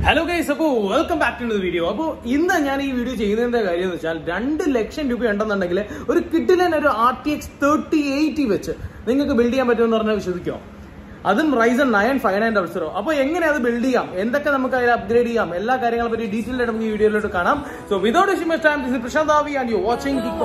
hello guys അപ്പോൾ welcome back to video അപ്പോൾ ഇന്ന് ഞാൻ ഈ വീഡിയോ ചെയ്യുന്നതിന്റെ കാര്യം എന്ന് വെച്ചാൽ രണ്ട് ലക്ഷം രൂപ ഉണ്ടെന്നുണ്ടെങ്കിൽ ഒരു കിഡിലൻ ഒരു R T X thirty eighty വെച്ച് നിങ്ങൾക്ക് ബിൽഡ് ചെയ്യാൻ പറ്റുമെന്ന് പറഞ്ഞാൽ വിശ്വസിക്കോ അതും Ryzen nine five nine double zero അപ്പോൾ എങ്ങനെ അത് ബിൽഡ് ചെയ്യാം എന്തൊക്കെ നമുക്ക് അതിൽ അപ്ഗ്രേഡ് ചെയ്യാം എല്ലാ കാര്യങ്ങളെ പറ്റി ഡീറ്റെയിൽ ആയിട്ട് നമുക്ക് ഈ വീഡിയോയിലോട്ട് കാണാം so without wishing time this Prashanth ആവി ആൻഡ് യു വാച്ചിങ് ദി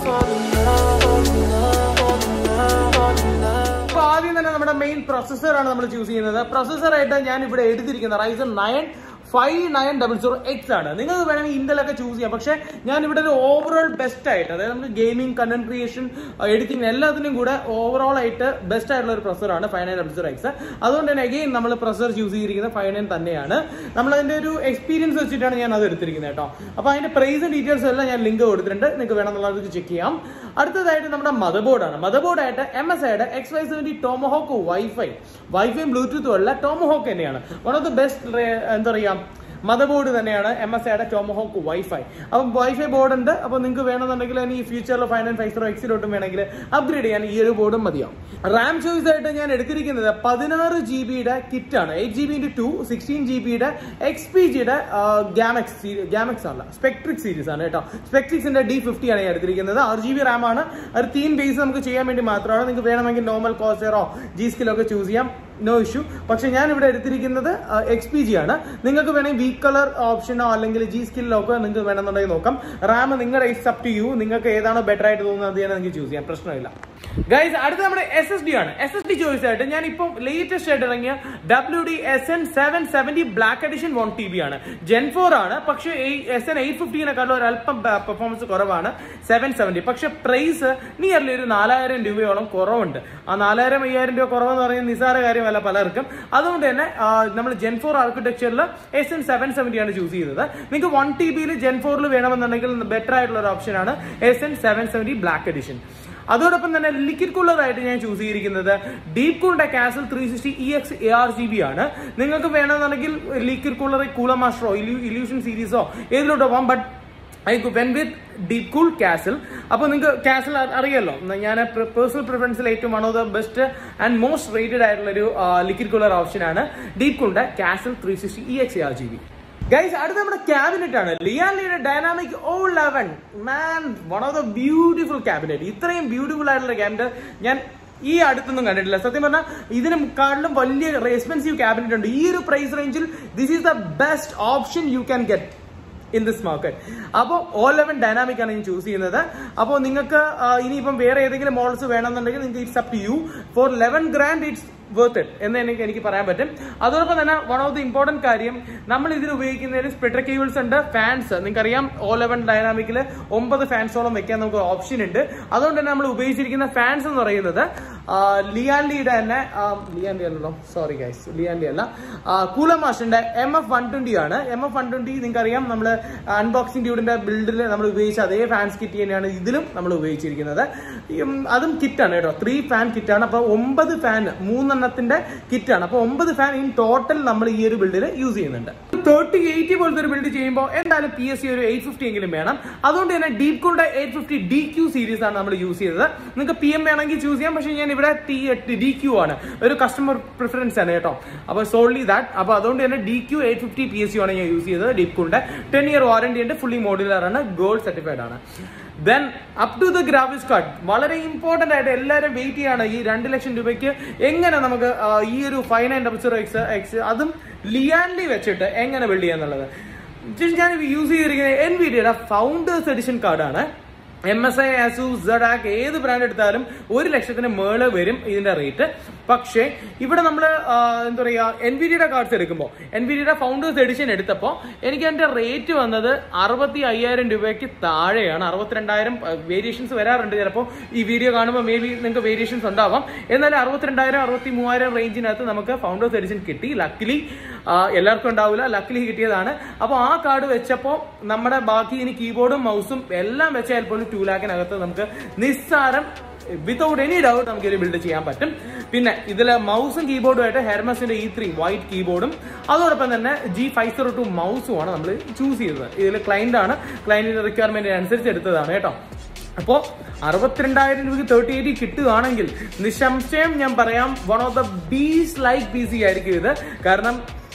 അപ്പൊ ആദ്യം തന്നെ നമ്മുടെ മെയിൻ പ്രൊസസർ ആണ് നമ്മൾ ചൂസ് ചെയ്യുന്നത് പ്രൊസസർ ആയിട്ട് ഞാൻ ഇവിടെ എടുത്തിരിക്കുന്നത് Ryzen nine five nine double zero X ആണ് നിങ്ങൾക്ക് വേണമെങ്കിൽ ഇന്റലൊക്കെ ചൂസ് ചെയ്യാം പക്ഷെ ഞാൻ ഇവിടെ ഒരു ഓവറോൾ ബെസ്റ്റ് ആയിട്ട് അതായത് നമുക്ക് ഗെയിമിംഗ് കണ്ടന്റ് ക്രിയേഷൻ എഡിറ്റിംഗ് എല്ലാത്തിനും കൂടെ ഓവറോൾ ആയിട്ട് ബെസ്റ്റ് ആയിട്ടുള്ള ഒരു പ്രൊസറാണ് five nine double zero X അതുകൊണ്ട് തന്നെ അഗെയിൻ നമ്മൾ പ്രൊസർ ചൂസ് ചെയ്തിരിക്കുന്നത് ഫൈവ് നയൻ തന്നെയാണ് നമ്മൾ അതിന്റെ ഒരു എക്സ്പീരിയൻസ് വെച്ചിട്ടാണ് ഞാൻ അത് എടുത്തിരിക്കുന്നത് കേട്ടോ അപ്പൊ അതിന്റെ പ്രൈസും ഡീറ്റെയിൽസും എല്ലാം ഞാൻ ലിങ്ക് കൊടുത്തിട്ടുണ്ട് നിങ്ങൾക്ക് വേണമെന്നുള്ളത് ചെക്ക് ചെയ്യാം അടുത്തതായിട്ട് നമ്മുടെ മദർ ബോർഡാണ് മദർ ബോർഡായിട്ട് എം എസ് ഐയുടെ X Y seventy Tomahawk wifi വൈഫൈയും ബ്ലൂടൂത്തും അല്ല ടോമോഹോക്ക് തന്നെയാണ് വൺ ഓഫ് ദ ബെസ്റ്റ് എന്താ പറയുക മദർ ബോർഡ് തന്നെയാണ് എം എസ് ഐയുടെ ടോമോഹോക്ക് വൈഫൈ അപ്പം വൈഫൈ ബോർഡ് ഉണ്ട് അപ്പോൾ നിങ്ങൾക്ക് വേണമെന്നുണ്ടെങ്കിൽ ഇനി ഫ്യൂച്ചറിൽ ഫൈവ് നയൻ ഫൈവ് സീറോ എക്സിലോട്ടും വേണമെങ്കിൽ അപ്ഗ്രേഡ് ചെയ്യാൻ ഈ ഒരു ബോർഡും മതിയാവും റാം ചോയ്സ് ആയിട്ട് ഞാൻ എടുത്തിരിക്കുന്നത് പതിനാറ് ജി ബിയുടെ കിറ്റ് ആണ് eight G B into two sixteen G ബിയുടെ എക്സ് പി ജിയുടെ ഗാമക്സ് ഗാമക്സ് അല്ല സ്പെക്ട്രിക് സീരീസ് ആണ് കേട്ടോ സ്പെക്ട്രിക്സിന്റെ ഡി ഫിഫ്റ്റി ആണ് ഞാൻ എടുത്തിരിക്കുന്നത് ആറ് ജി ബി റാം ആണ് ഒരു തീം ബേസ് നമുക്ക് ചെയ്യാൻ വേണ്ടി മാത്രമാണ് നിങ്ങൾക്ക് വേണമെങ്കിൽ നോർമൽ കോസറോ ജി സ്കിലൊക്കെ ചൂസ് ചെയ്യാം നോ ഇഷ്യൂ പക്ഷെ ഞാൻ ഇവിടെ എടുത്തിരിക്കുന്നത് എക്സ് പി ജി ആണ് നിങ്ങൾക്ക് വേണമെങ്കിൽ വീക്ക് കളർ ഓപ്ഷനോ അല്ലെങ്കിൽ ജി സ്കില്ലോ ഒക്കെ നിങ്ങൾക്ക് വേണമെന്നുണ്ടെങ്കിൽ നോക്കാം റാം നിങ്ങളുടെ ഇസ് അപ് ടു യു നിങ്ങൾക്ക് ഏതാണോ ബെറ്റർ ആയിട്ട് തോന്നുന്നത് അത് തന്നെ നിങ്ങൾക്ക് ചൂസ് ചെയ്യാം പ്രശ്നമില്ല ഗൈസ് അടുത്ത നമ്മുടെ എസ് എസ് ഡി ആണ് എസ് എസ് ഡി ചോയ്സ് ആയിട്ട് ഞാൻ ഇപ്പം ലേറ്റസ്റ്റ് ആയിട്ട് ഇറങ്ങിയ W D S N seven seventy black edition one T B ആണ് ജെൻ ഫോർ ആണ് പക്ഷേ എസ് എൻ എയ്റ്റ് ഫിഫ്റ്റീനെക്കാളും ഒരു അല്പം പെർഫോമൻസ് കുറവാണ് സെവൻ സെവന്റി പക്ഷെ പ്രൈസ് നിയർലി ഒരു നാലായിരം രൂപയോളം കുറവുണ്ട് ആ നാലായിരം അയ്യായിരം രൂപ കുറവെന്ന് പറയുന്നത് നിസാര കാര്യമല്ല പലർക്കും അതുകൊണ്ട് തന്നെ നമ്മൾ ജെൻ ഫോർ ആർക്കിടെക്ചറിൽ എസ് എൻ സെവൻ സെവന്റി ആണ് ചൂസ് ചെയ്തത് നിങ്ങൾക്ക് വൺ ടി ബിയിൽ ജെൻ ഫോറിൽ വേണമെന്നുണ്ടെങ്കിൽ ബെറ്റർ ആയിട്ടുള്ള ഒരു ഓപ്ഷനാണ് S N seven seventy black edition അതോടൊപ്പം തന്നെ ലിക്വിഡ് കൂളർ ആയിട്ട് ഞാൻ ചൂസ് ചെയ്തിരിക്കുന്നത് ഡീപ് കൂളിന്റെ Castle three sixty E X A R G B ആണ് നിങ്ങൾക്ക് വേണമെന്നുണ്ടെങ്കിൽ ലിക്വിഡ് കൂളർ കൂളർ മാസ്റ്ററോ ഇല്യൂഷൻ സീരീസോ ഏതിലോട്ടോ പോകാം but I went with Deep Cool Castle അപ്പോൾ നിങ്ങൾക്ക് കാസിൽ അറിയാലോ ഞാൻ പേഴ്സണൽ പ്രിഫറൻസിൽ ഏറ്റവും one of the best and most rated ആയിട്ടുള്ള ഒരു ലിക്വിഡ് കൂളർ ഓപ്ഷനാണ് ഡീപ് കൂളിന്റെ castle three sixty E X R G B guys അടുത്ത നമ്മുടെ ക്യാബിനറ്റ് ആണ് ലിയാലിയുടെ ഡൈനാമിക് ഓ ലെവൻ മാൻ one of the beautiful cabinet ഇത്രയും ബ്യൂട്ടിഫുൾ ആയിട്ടുള്ള ക്യാബിനറ്റ് ഞാൻ ഈ അടുത്തൊന്നും കണ്ടിട്ടില്ല സത്യം പറഞ്ഞാൽ ഇതിനെക്കാളിലും വലിയ എക്സ്പെൻസീവ് ക്യാബിനറ്റ് ഉണ്ട് ഈ ഒരു പ്രൈസ് റേഞ്ചിൽ this is the best option you can get in this market അപ്പോൾ ഓ ലെവൻ ഡൈനാമിക് ആണ് ഞാൻ ചൂസ് ചെയ്യുന്നത് അപ്പോൾ നിങ്ങൾക്ക് ഇനിയിപ്പം വേറെ ഏതെങ്കിലും മോഡൽസ് വേണമെന്നുണ്ടെങ്കിൽ നിങ്ങൾക്ക് it's up to you for eleven grand it's worth it എന്ന് എനിക്ക് എനിക്ക് പറയാൻ പറ്റും അതോടൊപ്പം തന്നെ വൺ ഓഫ് ദി ഇമ്പോർട്ടന്റ് കാര്യം നമ്മൾ ഇതിൽ ഉപയോഗിക്കുന്നതിന് സ്പ്ലിറ്റർ കേബിൾസ് ഉണ്ട് ഫാൻസ് നിങ്ങൾക്കറിയാം ഓ ലെവൻ ഡൈനാമിക്കിൽ ഒമ്പത് ഫാൻസോളം വെക്കാൻ നമുക്ക് ഓപ്ഷൻ ഉണ്ട് അതുകൊണ്ട് തന്നെ നമ്മൾ ഉപയോഗിച്ചിരിക്കുന്ന ഫാൻസ് എന്ന് പറയുന്നത് ലിയാൻഡിയുടെ തന്നെ ലിയാൻഡി അല്ലല്ലോ സോറി ഗൈസ് ലിയാൻഡി അല്ല കൂലമാഷിന്റെ എം എഫ് വൺ ട്വന്റി ആണ് എം എഫ് വൺ ട്വന്റി നിങ്ങൾക്കറിയാം നമ്മൾ അൺബോക്സിംഗ് ഡ്യൂഡിന്റെ ബിൽഡിൽ നമ്മൾ ഉപയോഗിച്ച അതേ ഫാൻസ് കിറ്റ് തന്നെയാണ് ഇതിലും നമ്മൾ ഉപയോഗിച്ചിരിക്കുന്നത് അതും കിറ്റാണ് കേട്ടോ ത്രീ ഫാൻ കിറ്റാണ് അപ്പൊ ഒമ്പത് ഫാൻ മൂന്നെണ്ണത്തിന്റെ കിറ്റാണ് അപ്പൊ ഒമ്പത് ഫാൻ ഇൻ ടോട്ടൽ നമ്മൾ ഈ ഒരു ബിൽഡിൽ യൂസ് ചെയ്യുന്നുണ്ട് തേർട്ടി എയ്റ്റി പോലത്തെ ഒരു ബിൽഡ് ചെയ്യുമ്പോൾ എന്തായാലും പി എസ് സി ഒരു എയ്റ്റ് ഫിഫ്റ്റി എങ്കിലും വേണം അതുകൊണ്ട് തന്നെ ഡീപ് കൂളിന്റെ eight fifty D Q series ആണ് നമ്മൾ യൂസ് ചെയ്തത് നിങ്ങൾക്ക് പി എം വേണമെങ്കിൽ ചൂസ് ചെയ്യാം പക്ഷേ ഞാൻ ഇവിടെ ടി ഡി ക്യൂ ആണ് ഒരു കസ്റ്റമർ പ്രിഫറൻസ് ആണ് കേട്ടോ അപ്പോൾ സോൺലി ദാറ്റ് അപ്പോൾ അതുകൊണ്ട് തന്നെ D Q eight fifty P S U ആണ് ഞാൻ യൂസ് ചെയ്തത് ഡീപ് കൂളിന്റെ ടെൻ ഇയർ വാറന്റി ഉണ്ട് ഫുള്ളി മോഡുലർ ആണ് ഗോൾഡ് സർട്ടിഫൈഡ് ആണ് then up to the graphics card വളരെ ഇമ്പോർട്ടന്റ് ആയിട്ട് എല്ലാവരും വെയിറ്റ് ചെയ്യാണ് ഈ രണ്ട് ലക്ഷം രൂപയ്ക്ക് എങ്ങനെ നമുക്ക് ഈ ഒരു five nine double zero X X അതും ലിയാൻലി വെച്ചിട്ട് എങ്ങനെ ബിൽഡ് ചെയ്യാന്നുള്ളത് ഞാൻ യൂസ് ചെയ്തിരിക്കുന്നത് എൻ വിഡിയുടെ ഫൗണ്ടേഴ്സ് എഡിഷൻ കാർഡാണ് M S I Asus Zotac ഏത് ബ്രാൻഡ് എടുത്താലും ഒരു ലക്ഷത്തിന് മേള് വരും ഇതിന്റെ റേറ്റ് പക്ഷേ ഇവിടെ നമ്മൾ എന്താ പറയുക എൻ വി ഡിയുടെ കാർഡ്സ് എടുക്കുമ്പോൾ എൻ വി ഡിയുടെ ഫൗണ്ടേഴ്സ് എഡിഷൻ എടുത്തപ്പോൾ എനിക്ക് അതിന്റെ റേറ്റ് വന്നത് അറുപത്തി അയ്യായിരം രൂപയ്ക്ക് താഴെയാണ് അറുപത്തിരണ്ടായിരം വേരിയേഷൻസ് വരാറുണ്ട് ചിലപ്പോൾ ഈ വീഡിയോ കാണുമ്പോൾ മേ ബി നിങ്ങൾക്ക് വേരിയേഷൻസ് ഉണ്ടാവാം എന്നാലും അറുപത്തിരണ്ടായിരം അറുപത്തി മൂവായിരം റേഞ്ചിനകത്ത് നമുക്ക് ഫൗണ്ടേഴ്സ് എഡിഷൻ കിട്ടി ലക്കിലി എല്ലാവർക്കും ഉണ്ടാവില്ല ലക്കിലി കിട്ടിയതാണ് അപ്പോൾ ആ കാർഡ് വെച്ചപ്പോൾ നമ്മുടെ ബാക്കി ഇനി കീബോർഡും മൗസും എല്ലാം വെച്ചാൽ പോലും ടു ലാഖിനകത്ത് നമുക്ക് നിസ്സാരം വിതൗട്ട് എനി ഡൗട്ട് നമുക്ക് ഇത് ബിൽഡ് ചെയ്യാൻ പറ്റും പിന്നെ ഇതിൽ മൗസും കീബോർഡുമായിട്ട് ഹെർമസിന്റെ ഇ ത്രീ വൈറ്റ് കീബോർഡും അതോടൊപ്പം തന്നെ ജി ഫൈവ് സീറോ ടു മൗസും ആണ് നമ്മൾ ചൂസ് ചെയ്തത് ഇതിൽ ക്ലൈന്റ് ആണ് ക്ലൈന്റിന്റെ റിക്വയർമെന്റ് അനുസരിച്ച് എടുത്തതാണ് കേട്ടോ അപ്പോൾ അറുപത്തിരണ്ടായിരം രൂപയ്ക്ക് തേർട്ടി എയ്റ്റി കിട്ടുകയാണെങ്കിൽ നിസ്സംശയം ഞാൻ പറയാം one of the beast like P C ആയിരിക്കും ഇത് കാരണം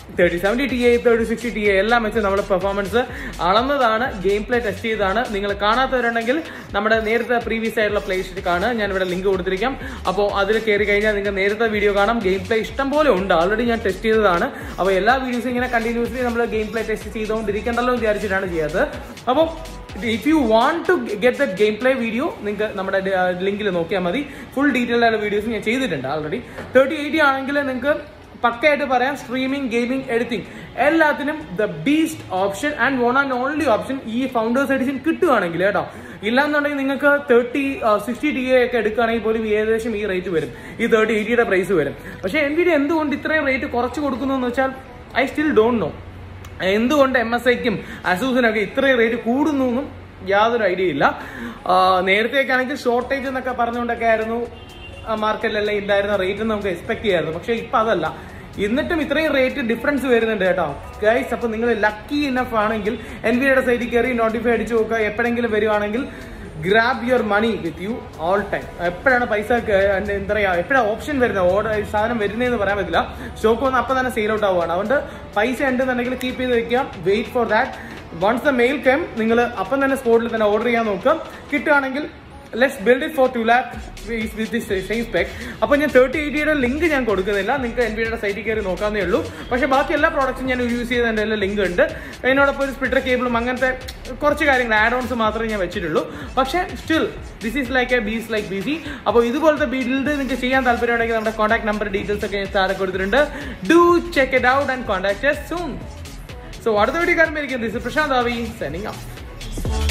thirty seventy T A thirty sixty T A എല്ലാം വെച്ച് നമ്മൾ പെർഫോമൻസ് അളന്നതാണ് ഗെയിം പ്ലേ ടെസ്റ്റ് ചെയ്താണ് നിങ്ങൾ കാണാത്തവരുണ്ടെങ്കിൽ നമ്മുടെ നേരത്തെ പ്രീവിയസ് ആയിട്ടുള്ള പ്ലേ ലിസ്റ്റ് കാണുക ഞാൻ ഇവിടെ ലിങ്ക് കൊടുത്തിരിക്കാം അപ്പോൾ അതിൽ കയറി കഴിഞ്ഞാൽ നിങ്ങൾക്ക് നേരത്തെ വീഡിയോ കാണാം ഗെയിം പ്ലേ ഇഷ്ടം പോലെ ഉണ്ട് ഓൾറെഡി ഞാൻ ടെസ്റ്റ് ചെയ്തതാണ് അപ്പോൾ എല്ലാ വീഡിയോസും ഇങ്ങനെ കണ്ടിന്യൂസ്ലി നമ്മൾ ഗെയിം പ്ലേ ടെസ്റ്റ് ചെയ്തുകൊണ്ടിരിക്കണ്ടല്ലോ എന്ന് വിചാരിച്ചിട്ടാണ് ചെയ്യാത്തത് അപ്പോൾ if you want to get the game play video നിങ്ങൾക്ക് നമ്മുടെ ലിങ്കിൽ നോക്കിയാൽ മതി ഫുൾ ഡീറ്റെയിൽ ആയ വീഡിയോസ് ഞാൻ ചെയ്തിട്ടുണ്ട് ഓൾറെഡി തേർട്ടി എയ്റ്റി ആണെങ്കിൽ നിങ്ങൾക്ക് പക്കയായിട്ട് പറയാം സ്ട്രീമിംഗ് ഗെയിമിംഗ് എഡിറ്റിംഗ് എല്ലാത്തിനും the beast option and one and only option ഈ ഫൗണ്ടേഴ്സ് എഡിഷൻ കിട്ടുകയാണെങ്കിൽ കേട്ടോ ഇല്ലാന്നുണ്ടെങ്കിൽ നിങ്ങൾക്ക് തേർട്ടി സിക്സ്റ്റി ടി എ ഒക്കെ എടുക്കുകയാണെങ്കിൽ പോലും ഏകദേശം ഈ റേറ്റ് വരും ഈ തേർട്ടി എയ്റ്റിയുടെ പ്രൈസ് വരും പക്ഷേ എൻവിഡി എന്തുകൊണ്ട് ഇത്രയും റേറ്റ് കുറച്ച് കൊടുക്കുന്നു എന്ന് വെച്ചാൽ ഐ സ്റ്റിൽ ഡോണ്ട് നോ എന്തുകൊണ്ട് എം എസ് ഐക്കും അസൂസിനൊക്കെ ഇത്രയും റേറ്റ് കൂടുന്നു എന്നും യാതൊരു ഐഡിയ ഇല്ല ആ, നേരത്തെയൊക്കെ ആണെങ്കിൽ ഷോർട്ടേജ് എന്നൊക്കെ പറഞ്ഞുകൊണ്ടൊക്കെ ആയിരുന്നു മാർക്കറ്റിലെല്ലാം ഉണ്ടായിരുന്ന റേറ്റ് നമുക്ക് എക്സ്പെക്ട് ചെയ്യായിരുന്നു പക്ഷേ ഇപ്പം അതല്ല എന്നിട്ടും ഇത്രയും റേറ്റ് ഡിഫറൻസ് വരുന്നുണ്ട് കേട്ടോ ഗൈസ് അപ്പോൾ നിങ്ങൾ ലക്കി ഇനഫ് ആണെങ്കിൽ എൻ വിയുടെ സൈഡിൽ കയറി നോട്ടിഫൈ അടിച്ചു നോക്കുക എപ്പോഴെങ്കിലും വരുവാണെങ്കിൽ grab your money with you all time എപ്പോഴാണ് പൈസ ക- എന്താ എന്താ പറയുക എപ്പോഴാണ് ഓപ്ഷൻ വരുന്നത് ഓർഡർ സാധനം വരുന്നതെന്ന് പറയാൻ പറ്റില്ല സ്റ്റോക്ക് വന്ന് അപ്പം തന്നെ സെയിൽ ഔട്ട് ആവുകയാണ് അതുകൊണ്ട് പൈസ ഉണ്ടെന്നുണ്ടെങ്കിൽ കീപ്പ് ചെയ്ത് വെക്കുക wait for that once the mail come നിങ്ങൾ അപ്പം തന്നെ സ്പോട്ടിൽ തന്നെ ഓർഡർ ചെയ്യാൻ നോക്കുക കിട്ടുകയാണെങ്കിൽ let's build it for two lakh with this same spec അപ്പോൾ ഞാൻ തേർട്ടി എയ്റ്റിയുടെ ലിങ്ക് ഞാൻ കൊടുക്കുന്നില്ല നിങ്ങൾക്ക് എൻ ബിയുടെ സൈറ്റിൽ കയറി നോക്കാവുന്നേ ഉള്ളൂ പക്ഷേ ബാക്കി എല്ലാ പ്രോഡക്റ്റ്സും ഞാൻ യൂസ് ചെയ്തതിൻ്റെ എല്ലാം ലിങ്ക് ഉണ്ട് അതിനോടൊപ്പം ഒരു സ്പിറ്റർ കേബിളും അങ്ങനത്തെ കുറച്ച് കാര്യങ്ങൾ ആഡ് ഓൺസ് മാത്രമേ ഞാൻ വെച്ചിട്ടുള്ളൂ പക്ഷേ still this is like a beast like B C അപ്പോൾ ഇതുപോലത്തെ ബിൽഡ് നിങ്ങൾക്ക് ചെയ്യാൻ താല്പര്യമുണ്ടെങ്കിൽ നമ്മുടെ കോൺടാക്ട് നമ്പർ ഡീറ്റെയിൽസ് ഒക്കെ ഞാൻ താഴെ കൊടുത്തിട്ടുണ്ട് do check it out and contact soon so അടുത്ത വീഡിയോ കാണുമ്പോൾ ദിസ് പ്രശാന്ത് ആവി സെനിങ് ഓഫ്